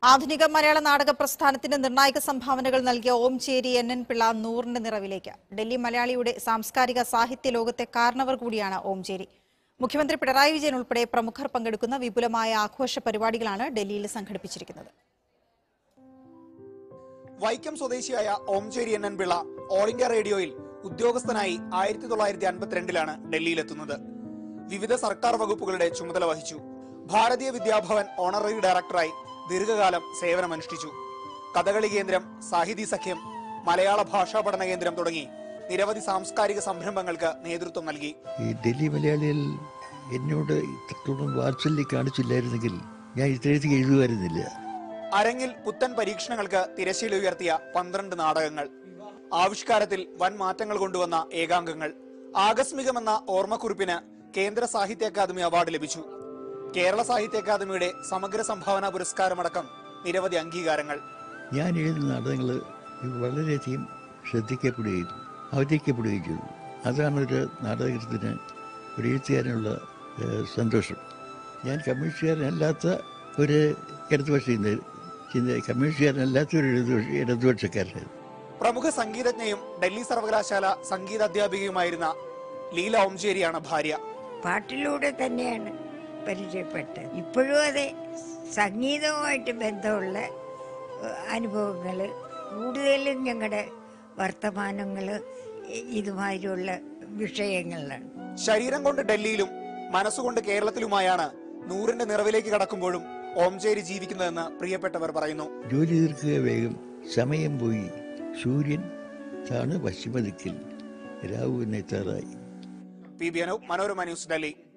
ആധുനിക മലയാള നാടക പ്രസ്ഥാനത്തിന് നിർണായക സംഭാവനകൾ നൽകിയ ഓംചേരി എൻ എൻ പിള്ള നൂറിന്റെ നിറവിലേക്ക് ഡൽഹി മലയാളിയുടെ സാംസ്കാരിക സാഹിത്യ ലോകത്തെ കാരണവർ കൂടിയാണ് ഓംചേരി മുഖ്യമന്ത്രി പിണറായി വിജയൻ ഉൾപ്പെടെ പ്രമുഖർ പങ്കെടുക്കുന്ന വിപുലമായ ആഘോഷ പരിപാടികളാണ് ഡൽഹിയിൽ സംഘടിപ്പിച്ചിരിക്കുന്നത് വൈക്കം സ്വദേശിയായ Omchery N N Pillai all India റേഡിയോയിൽ ഉദ്യോഗസ്ഥനായി ആയിരത്തി തൊള്ളായിരത്തി അൻപത്തിരണ്ടിലാണ് ഡൽഹിയിലെത്തുന്നത് വിവിധ സർക്കാർ വകുപ്പുകളുടെ ചുമതല വഹിച്ചു ഭാരതീയ വിദ്യാഭവൻ ഓണററി ഡയറക്ടറായി ദീർഘകാലം സേവനമനുഷ്ഠിച്ചു കഥകളി കേന്ദ്രം സാഹിതി സഖ്യം മലയാള ഭാഷാ പഠന കേന്ദ്രം തുടങ്ങി നിരവധി സാംസ്കാരിക സംരംഭങ്ങൾക്ക് നേതൃത്വം നൽകി ഈ ഡൽഹി മലയാളികൾ എന്നോട് ഇത്രത്തോളം വാത്സല്യം കാണിച്ചില്ലായിരുന്നെങ്കിൽ ഞാൻ ഇത്രയധികം എഴുതുമായിരുന്നില്ല അരങ്ങിൽ പുത്തൻ പരീക്ഷണങ്ങൾക്ക് തിരശ്ശീല ഉയർത്തിയ പന്ത്രണ്ട് നാടകങ്ങൾ ആവിഷ്കാരത്തിൽ വൻ മാറ്റങ്ങൾ കൊണ്ടുവന്ന ഏകാംഗങ്ങൾ ആകസ്മികമെന്ന ഓർമ്മക്കുറിപ്പിന് കേന്ദ്ര സാഹിത്യ അക്കാദമി അവാർഡ് ലഭിച്ചു കേരള സാഹിത്യ അക്കാദമിയുടെ സമഗ്ര സംഭാവന പുരസ്കാരമടക്കം നിരവധി അംഗീകാരങ്ങൾ ഞാൻ എഴുതുന്ന നാടകങ്ങൾ വളരെയധികം ശ്രദ്ധിക്കപ്പെടുകയും അവതരിക്കപ്പെടുകയും ചെയ്തു അതാണ് ഒരു നാടകത്തിന് ഒരു എഴുത്തുകാരനുള്ള ഏഹ്, സന്തോഷം ഞാൻ കമ്മ്യൂണിസ്റ്റുകാരനല്ലാത്ത ഒരു ഇടതുപക്ഷ ചിന്ത ചിന്ത കമ്മ്യൂണിസ്റ്റുകാരനല്ലാത്ത ഒരു ഇടതുപക്ഷ ഇടതുപക്ഷക്കാരനായിരുന്നു പ്രമുഖ സംഗീതജ്ഞയും ഡൽഹി സർവകലാശാല സംഗീത അധ്യാപികയുമായിരുന്ന ലീല ഓംചേരിയാണ് ഭാര്യ പാട്ടിലൂടെ തന്നെയാണ് പരിചയപ്പെട്ടത് ഇപ്പോഴും അതെ സംഗീതവുമായിട്ട് ബന്ധമുള്ള അനുഭവങ്ങൾ കൂടുതലും ഞങ്ങളുടെ വർത്തമാനങ്ങൾ ഇതുമാതിരിയുള്ള വിഷയങ്ങളിലാണ് ശരീരം കൊണ്ട് ഡൽഹിയിലും മനസ്സുകൊണ്ട് കേരളത്തിലുമായാണ് നൂറിന്റെ നിറവിലേക്ക് കടക്കുമ്പോഴും ഓംചേരി ജീവിക്കുന്നതെന്ന് പ്രിയപ്പെട്ടവർ പറയുന്നു ജോലി തീർക്കുക വേഗം സമയം പോയി സൂര്യൻ താണ് പശ്ചിമദിക്കിൽ രാഹു എന്നെത്താറായി P B Anoop Manorama news Delhi